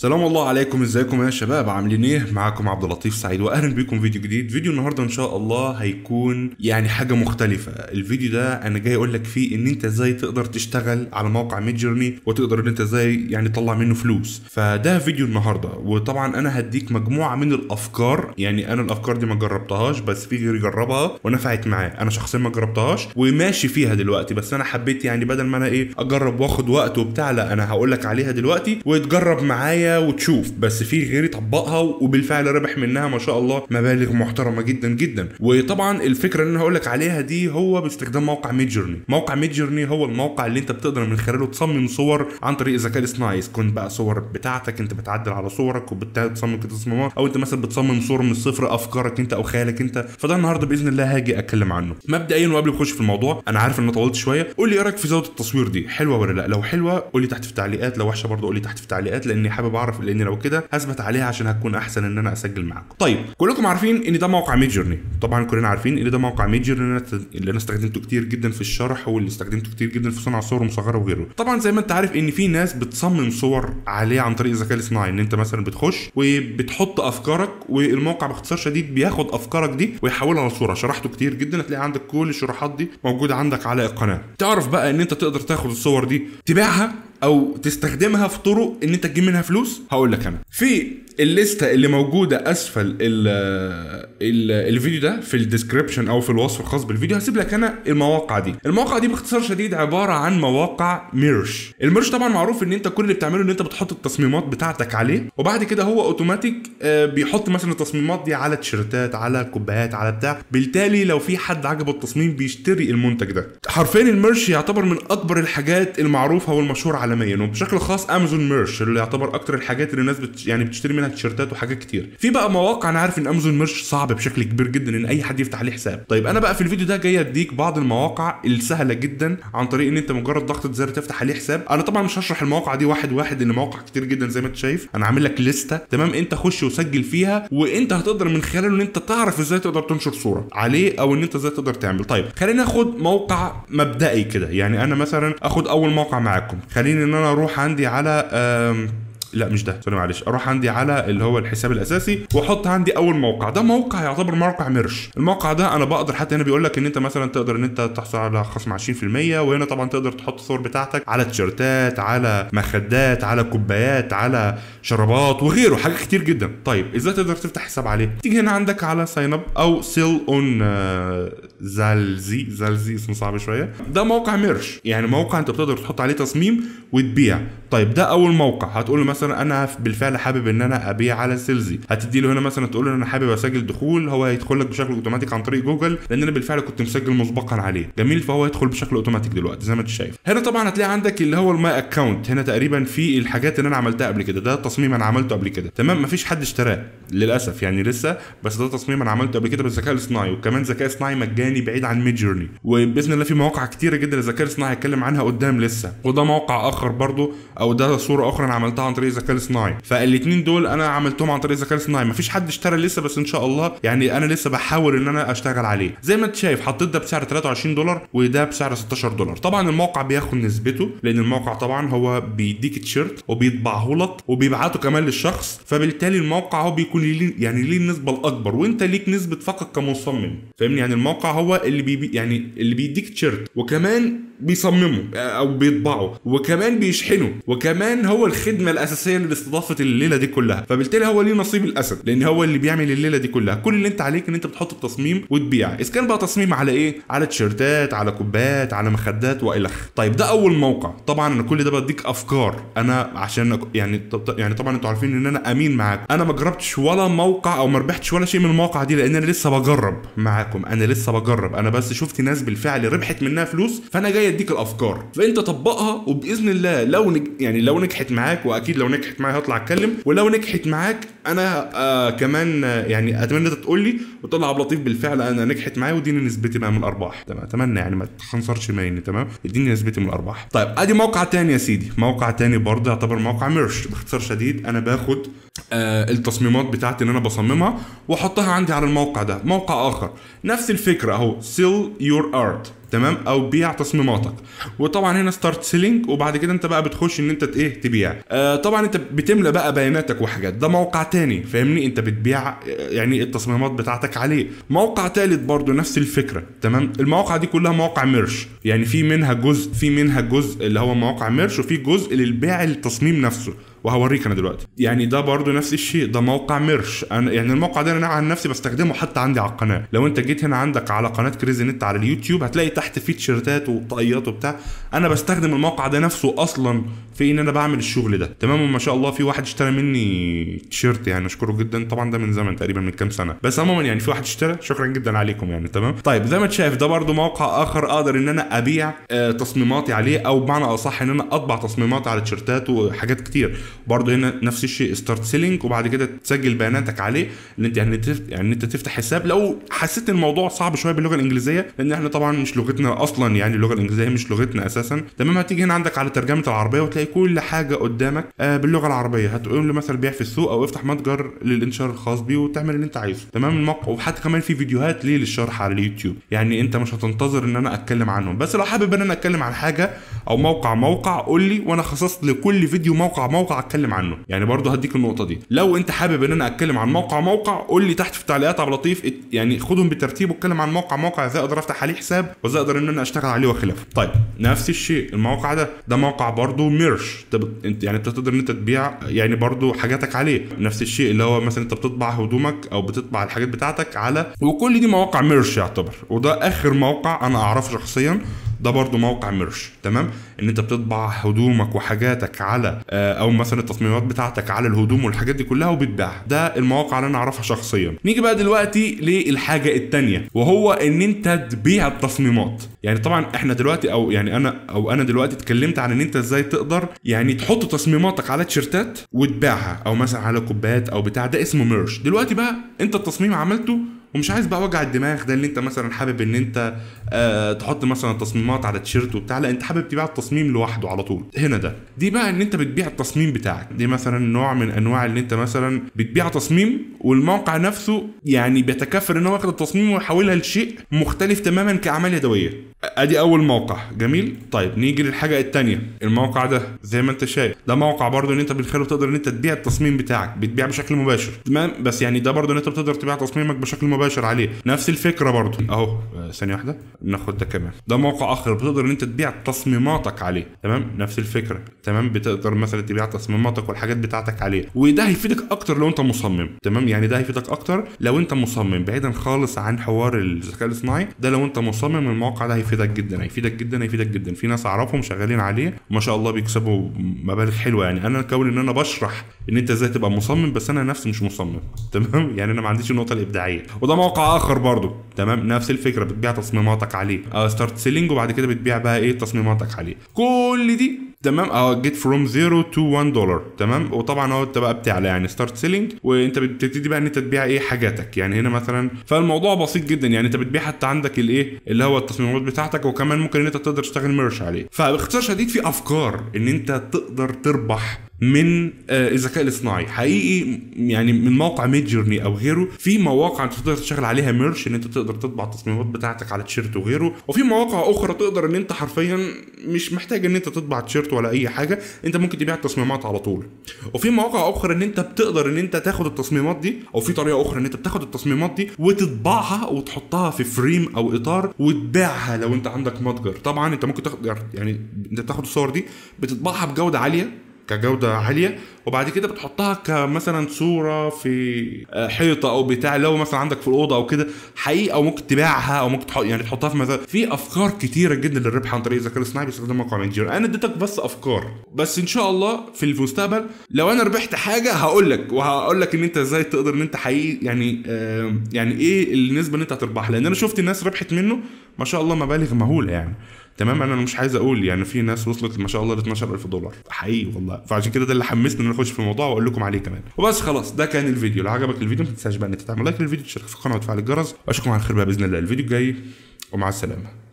سلام الله عليكم ازيكم يا شباب عاملين ايه معاكم عبد اللطيف سعيد واهلا بكم فيديو جديد فيديو النهارده ان شاء الله هيكون يعني حاجه مختلفه الفيديو ده انا جاي اقول لك فيه ان انت ازاي تقدر تشتغل على موقع ميد جيرني وتقدر ان انت ازاي يعني تطلع منه فلوس فده فيديو النهارده وطبعا انا هديك مجموعه من الافكار يعني انا الافكار دي ما جربتهاش بس في غيري جربها ونفعت معاه انا شخصيا ما جربتهاش وماشي فيها دلوقتي بس انا حبيت يعني بدل ما انا ايه اجرب واخد وقت وبتاع لا انا هقول لك عليها دلوقتي وتجرب معايا وتشوف بس في غيري طبقها وبالفعل ربح منها ما شاء الله مبالغ محترمه جدا جدا وطبعا الفكره اللي انا هقول لك عليها دي هو باستخدام موقع ميد جيرني موقع ميد جيرني هو الموقع اللي انت بتقدر من خلاله تصمم صور عن طريق الذكاء الاصطناعي تكون بقى صور بتاعتك انت بتعدل على صورك وبتصمم كده تصميمات او انت مثلا بتصمم صور من الصفر افكارك انت او خيالك انت فده النهارده باذن الله هاجي اتكلم عنه مبدئيا وقبل ما اخش في الموضوع انا عارف ان انا طولت شويه قول لي ايه رايك في زاويه التصوير دي حلوه ولا لا لو حلوه قول لي تحت في التعليقات لو وحشه برضه قول لي تحت في التعليقات لاني حابب اعرف لان لو كده هثبت عليها عشان هتكون احسن ان انا اسجل معاكم طيب كلكم عارفين ان ده موقع ميد جيرني طبعا كلنا عارفين ان ده موقع ميد جيرني اللي انا استخدمته كتير جدا في الشرح واللي استخدمته كتير جدا في صنع صور مصغره وغيره طبعا زي ما انت عارف ان في ناس بتصمم صور عليه عن طريق الذكاء الاصطناعي ان انت مثلا بتخش وبتحط افكارك والموقع باختصار شديد بياخد افكارك دي ويحولها لصوره شرحته كتير جدا هتلاقي عندك كل الشروحات دي موجوده عندك على القناه تعرف بقى ان انت تقدر تاخد الصور دي تبيعها او تستخدمها في طرق ان انت تجيب منها فلوس هقول لك انا في الليسته اللي موجوده اسفل ال ال الفيديو ده في الديسكربشن او في الوصف الخاص بالفيديو هسيب لك انا المواقع دي المواقع دي باختصار شديد عباره عن مواقع ميرش الميرش طبعا معروف ان انت كل اللي بتعمله ان انت بتحط التصميمات بتاعتك عليه وبعد كده هو اوتوماتيك بيحط مثلا التصميمات دي على تيشيرتات على كوبايات على بتاع بالتالي لو في حد عجبه التصميم بيشتري المنتج ده حرفيا الميرش يعتبر من اكبر الحاجات المعروفه والمشهوره عالميا وبشكل خاص امازون ميرش اللي يعتبر اكتر الحاجات اللي الناس بت يعني بتشتري منها تيشيرتات وحاجات كتير في بقى مواقع انا عارف ان امازون ميرش صعب بشكل كبير جدا ان اي حد يفتح عليه حساب طيب انا بقى في الفيديو ده جاي اديك بعض المواقع السهله جدا عن طريق ان انت مجرد ضغطه زر تفتح عليه حساب انا طبعا مش هشرح المواقع دي واحد واحد لان مواقع كتير جدا زي ما انت شايف انا عامل لك لسته تمام انت خش وسجل فيها وانت هتقدر من خلاله ان انت تعرف ازاي تقدر تنشر صوره عليه او ان انت ازاي تقدر تعمل طيب خلينا ناخد موقع مبدئي كده يعني انا مثلا اخد اول موقع معاكم خليني ان انا اروح عندي على لا مش ده سوري معلش اروح عندي على اللي هو الحساب الاساسي واحط عندي اول موقع ده موقع يعتبر موقع مرش الموقع ده انا بقدر حتى هنا بيقول لك ان انت مثلا تقدر ان انت تحصل على خصم 20% وهنا طبعا تقدر تحط الصور بتاعتك على تيشيرتات على مخدات على كوبايات على شرابات وغيره حاجات كتير جدا طيب ازاي تقدر تفتح حساب عليه تيجي هنا عندك على ساين اب او سيل اون زالزي زالزي اسمه صعب شويه ده موقع مرش يعني موقع انت بتقدر تحط عليه تصميم وتبيع طيب ده اول موقع هتقول له مثلا انا بالفعل حابب ان انا ابيع على سيلزي هتدي له هنا مثلا تقول له انا حابب اسجل دخول هو هيدخل لك بشكل اوتوماتيك عن طريق جوجل لان انا بالفعل كنت مسجل مسبقا عليه جميل فهو يدخل بشكل اوتوماتيك دلوقتي زي ما انت شايف هنا طبعا هتلاقي عندك اللي هو الماي اكونت هنا تقريبا في الحاجات اللي انا عملتها قبل كده ده تصميم انا عملته قبل كده تمام مفيش حد اشتراه للاسف يعني لسه بس ده تصميم انا عملته قبل كده بالذكاء الاصطناعي وكمان ذكاء اصطناعي مجاني بعيد عن ميد جيرني وباذن الله في مواقع كتيره جدا الذكاء الاصطناعي هيتكلم عنها قدام لسه وده موقع اخر برضو او ده صوره اخرى انا عملتها عن طريق الذكاء الاصطناعي فالاثنين دول انا عملتهم عن طريق الذكاء الاصطناعي مفيش حد اشترى لسه بس ان شاء الله يعني انا لسه بحاول ان انا اشتغل عليه زي ما انت شايف حطيت ده بسعر 23 دولار وده بسعر 16 دولار طبعا الموقع بياخد نسبته لان الموقع طبعا هو بيديك تيشيرت وبيطبعه لك وبيبعته كمان للشخص فبالتالي الموقع هو بيكون ليه يعني ليه النسبه الاكبر وانت ليك نسبه فقط كمصمم فاهمني يعني الموقع هو اللي بي يعني اللي بيديك تيشيرت وكمان بيصممه او بيطبعه وكمان بيشحنه وكمان هو الخدمه الاساسيه لاستضافه الليله دي كلها فبالتالي هو ليه نصيب الاسد لان هو اللي بيعمل الليله دي كلها كل اللي انت عليك ان انت بتحط التصميم وتبيع اذا كان بقى تصميم على ايه على تيشيرتات على كوبايات على مخدات والخ طيب ده اول موقع طبعا انا كل ده بديك افكار انا عشان يعني يعني طبعا انتوا عارفين ان انا امين معاكم انا ما جربتش ولا موقع او ما ربحتش ولا شيء من المواقع دي لان انا لسه بجرب معاكم انا لسه بجرب انا بس شفت ناس بالفعل ربحت منها فلوس فانا جاي اديك الافكار فانت طبقها وباذن الله لو نج... يعني لو نجحت معاك واكيد لو نجحت معايا هطلع اتكلم ولو نجحت معاك انا آه كمان آه يعني اتمنى انت تقول لي وتقول لي عبد اللطيف بالفعل انا نجحت معايا واديني نسبتي بقى من الارباح تمام اتمنى يعني ما تخنصرش مني تمام اديني نسبتي من الارباح طيب ادي موقع تاني يا سيدي موقع تاني برضه يعتبر موقع ميرش باختصار شديد انا باخد آه التصميمات بتاعتي اللي انا بصممها واحطها عندي على الموقع ده موقع اخر نفس الفكره اهو سيل يور ارت تمام او بيع تصميماتك وطبعا هنا ستارت سيلينج وبعد كده انت بقى بتخش ان انت ايه تبيع آه طبعا انت بتملى بقى بياناتك وحاجات ده موقع تاني فاهمني انت بتبيع آه، يعني التصميمات بتاعتك عليه موقع تالت برضو نفس الفكره تمام المواقع دي كلها مواقع ميرش يعني في منها جزء في منها جزء اللي هو مواقع ميرش وفي جزء للبيع التصميم نفسه وهوريك انا دلوقتي يعني ده برضو نفس الشيء ده موقع ميرش انا يعني الموقع ده انا عن نفسي بستخدمه حتى عندي على القناه لو انت جيت هنا عندك على قناه كريزي نت على اليوتيوب هتلاقي تحت فيه تيشيرتات وطاقيات وبتاع انا بستخدم الموقع ده نفسه اصلا في ان انا بعمل الشغل ده تمام وما شاء الله في واحد اشترى مني تيشيرت يعني اشكره جدا طبعا ده من زمن تقريبا من كام سنه بس عموما يعني في واحد اشترى شكرا جدا عليكم يعني تمام طيب زي ما انت شايف ده برضو موقع اخر اقدر ان انا ابيع آه تصميماتي عليه او بمعنى اصح ان انا اطبع تصميمات على تيشيرتات وحاجات كتير برضو هنا نفس الشيء ستارت سيلينج وبعد كده تسجل بياناتك عليه ان انت يعني تف... يعني انت تفتح حساب لو حسيت الموضوع صعب شويه باللغه الانجليزيه لان احنا طبعا مش لغتنا اصلا يعني اللغه الانجليزيه مش لغتنا اساسا تمام هتيجي هنا عندك على ترجمه العربيه وتلاقي كل حاجه قدامك آه باللغه العربيه هتقول له مثلا بيع في السوق او افتح متجر للانشار الخاص بيه وتعمل اللي انت عايزه تمام الموقع وحتى كمان في فيديوهات ليه للشرح على اليوتيوب يعني انت مش هتنتظر ان انا اتكلم عنهم بس لو حابب ان انا اتكلم عن حاجه او موقع موقع قول لي وانا خصصت لكل فيديو موقع موقع اتكلم عنه يعني برضه هديك النقطه دي لو انت حابب ان انا اتكلم عن موقع موقع قول لي تحت في التعليقات عبد اللطيف ات- يعني خدهم بالترتيب واتكلم عن موقع موقع ازاي اقدر افتح عليه حساب وازاي اقدر ان انا اشتغل عليه وخلافه طيب نفس الشيء الموقع ده ده موقع برضه ميرش انت بت- انت يعني انت تقدر ان انت تبيع يعني برضه حاجاتك عليه نفس الشيء اللي هو مثلا انت بتطبع هدومك او بتطبع الحاجات بتاعتك على وكل دي مواقع ميرش يعتبر وده اخر موقع انا اعرفه شخصيا ده برضو موقع ميرش تمام ان انت بتطبع هدومك وحاجاتك على آه، او مثلا التصميمات بتاعتك على الهدوم والحاجات دي كلها وبتباعها ده المواقع اللي انا اعرفها شخصيا نيجي بقى دلوقتي للحاجه التانية وهو ان انت تبيع التصميمات يعني طبعا احنا دلوقتي او يعني انا او انا دلوقتي اتكلمت عن ان انت ازاي تقدر يعني تحط تصميماتك على تيشيرتات وتبيعها او مثلا على كوبايات او بتاع ده اسمه ميرش دلوقتي بقى انت التصميم عملته ومش عايز بقى وجع الدماغ ده اللي انت مثلا حابب ان انت آه تحط مثلا تصميمات على تيشيرت وبتاع لا انت حابب تبيع التصميم لوحده على طول هنا ده دي بقى ان انت بتبيع التصميم بتاعك دي مثلا نوع من انواع اللي انت مثلا بتبيع تصميم والموقع نفسه يعني بيتكفل ان هو ياخد التصميم ويحولها لشيء مختلف تماما كاعمال يدويه ادي اول موقع جميل طيب نيجي للحاجه الثانيه الموقع ده زي ما انت شايف ده موقع برضو ان انت من خلاله تقدر ان انت تبيع التصميم بتاعك بتبيع بشكل مباشر تمام بس يعني ده برضو ان انت بتقدر تبيع تصميمك بشكل مباشر عليه نفس الفكره برضو اهو آه، ثانيه واحده ناخد ده كمان ده موقع اخر بتقدر ان انت تبيع تصميماتك عليه تمام نفس الفكره تمام بتقدر مثلا تبيع تصميماتك والحاجات بتاعتك عليه وده هيفيدك اكتر لو انت مصمم تمام يعني ده هيفيدك اكتر لو انت مصمم بعيدا خالص عن حوار الذكاء الاصطناعي ده لو انت مصمم الموقع ده هيفيدك جدا هيفيدك جدا هيفيدك جدا في ناس اعرفهم شغالين عليه وما شاء الله بيكسبوا مبالغ حلوه يعني انا كون ان انا بشرح ان انت ازاي تبقى مصمم بس انا نفسي مش مصمم تمام يعني انا ما عنديش النقطه الابداعيه وده موقع اخر برضه تمام نفس الفكره بتبيع تصميماتك عليه اه ستارت سيلينج وبعد كده بتبيع بقى ايه تصميماتك عليه كل دي تمام اه جيت فروم 0 تو 1 دولار تمام وطبعا هو انت بقى بتعلى يعني ستارت سيلينج وانت بتبتدي بقى ان انت تبيع ايه حاجاتك يعني هنا مثلا فالموضوع بسيط جدا يعني انت بتبيع حتى عندك الايه اللي هو التصميمات بتاعتك وكمان ممكن ان انت تقدر تشتغل ميرش عليه فباختصار شديد في افكار ان انت تقدر تربح من آه، الذكاء الاصطناعي حقيقي يعني من موقع ميد جيرني او غيره في مواقع انت تقدر تشتغل عليها ميرش ان انت تقدر تطبع التصميمات بتاعتك على تيشيرت وغيره وفي مواقع اخرى تقدر ان انت حرفيا مش محتاج ان انت تطبع تيشيرت ولا اي حاجه انت ممكن تبيع التصميمات على طول وفي مواقع اخرى ان انت بتقدر ان انت تاخد التصميمات دي او في طريقه اخرى ان انت بتاخد التصميمات دي وتطبعها وتحطها في فريم او اطار وتبيعها لو انت عندك متجر طبعا انت ممكن تاخد يعني انت بتاخد الصور دي بتطبعها بجوده عاليه كجوده عاليه وبعد كده بتحطها كمثلا صوره في آه، حيطه او بتاع لو مثلا عندك في الاوضه او كده حقيقه او ممكن تبيعها او ممكن تحط يعني تحطها في مثلا في افكار كتيره جدا للربح عن طريق الذكاء الاصطناعي باستخدام موقع مانجر انا اديتك بس افكار بس ان شاء الله في المستقبل لو انا ربحت حاجه هقول لك وهقول لك ان انت ازاي تقدر ان انت حقيقي يعني آه يعني ايه النسبه اللي انت هتربحها لان انا شفت الناس ربحت منه ما شاء الله مبالغ مهوله يعني تمام انا مش عايز اقول يعني في ناس وصلت ما شاء الله ل 12000 دولار حقيقي والله فعشان كده ده اللي حمسني ان انا اخش في الموضوع واقول لكم عليه كمان وبس خلاص ده كان الفيديو لو عجبك الفيديو ما تنساش بقى ان انت تعمل لايك للفيديو تشترك في القناه وتفعل الجرس واشوفكم على خير بقى باذن الله الفيديو الجاي ومع السلامه